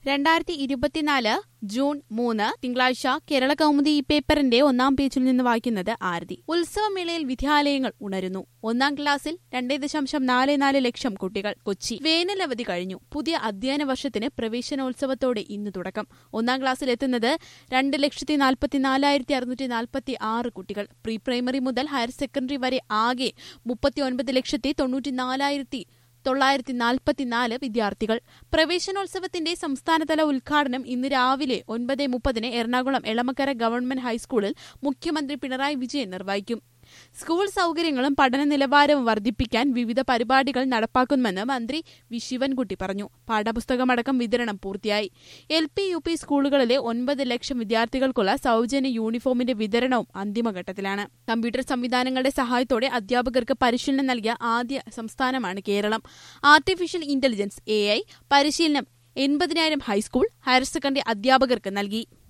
രണ്ടായിരത്തി ഇരുപത്തിനാല് ജൂൺ മൂന്ന് തിങ്കളാഴ്ച കേരള കൗമുദി ഈ പേപ്പറിന്റെ ഒന്നാം പേജിൽ നിന്ന് വായിക്കുന്നത് ആരതി ഉത്സവമേളയിൽ വിദ്യാലയങ്ങൾ ഉണരുന്നു ഒന്നാം ക്ലാസ്സിൽ രണ്ടേ ദശാംശം നാല് നാല് ലക്ഷം കുട്ടികൾ കൊച്ചി വേനലവധി കഴിഞ്ഞു പുതിയ അധ്യയന വർഷത്തിന് പ്രവേശനോത്സവത്തോടെ ഇന്ന് തുടക്കം ഒന്നാം ക്ലാസ്സിൽ എത്തുന്നത് രണ്ട് ലക്ഷത്തി നാൽപ്പത്തിനാലായിരത്തി അറുന്നൂറ്റി നാൽപ്പത്തി ആറ് കുട്ടികൾ പ്രീ പ്രൈമറി മുതൽ ഹയർ സെക്കൻഡറി വരെ ആകെ മുപ്പത്തി ഒൻപത് ലക്ഷത്തി തൊണ്ണൂറ്റിനാലായിരത്തി തൊള്ളായിരത്തി നാൽപ്പത്തിനാല് വിദ്യാർത്ഥികൾ പ്രവേശനോത്സവത്തിന്റെ സംസ്ഥാനതല ഉദ്ഘാടനം ഇന്ന് രാവിലെ ഒൻപത് മുപ്പതിന് എറണാകുളം എളമക്കര ഗവൺമെന്റ് ഹൈസ്കൂളിൽ മുഖ്യമന്ത്രി പിണറായി വിജയൻ നിർവഹിക്കും സ്കൂൾ സൌകര്യങ്ങളും പഠന നിലവാരവും വർദ്ധിപ്പിക്കാൻ വിവിധ പരിപാടികൾ നടപ്പാക്കുമെന്ന് മന്ത്രി വി ശിവൻകുട്ടി പറഞ്ഞു പാഠപുസ്തകമടക്കം വിതരണം പൂർത്തിയായി എൽ പി യു പി സ്കൂളുകളിലെ ഒൻപത് ലക്ഷം വിദ്യാർത്ഥികൾക്കുള്ള സൌജന്യ യൂണിഫോമിന്റെ വിതരണവും അന്തിമഘട്ടത്തിലാണ് കമ്പ്യൂട്ടർ സംവിധാനങ്ങളുടെ സഹായത്തോടെ അധ്യാപകർക്ക് പരിശീലനം നൽകിയ ആദ്യ സംസ്ഥാനമാണ് കേരളം ആർട്ടിഫിഷ്യൽ ഇന്റലിജൻസ് എ പരിശീലനം എൺപതിനായിരം ഹൈസ്കൂൾ ഹയർ സെക്കൻഡറി അധ്യാപകർക്ക് നൽകി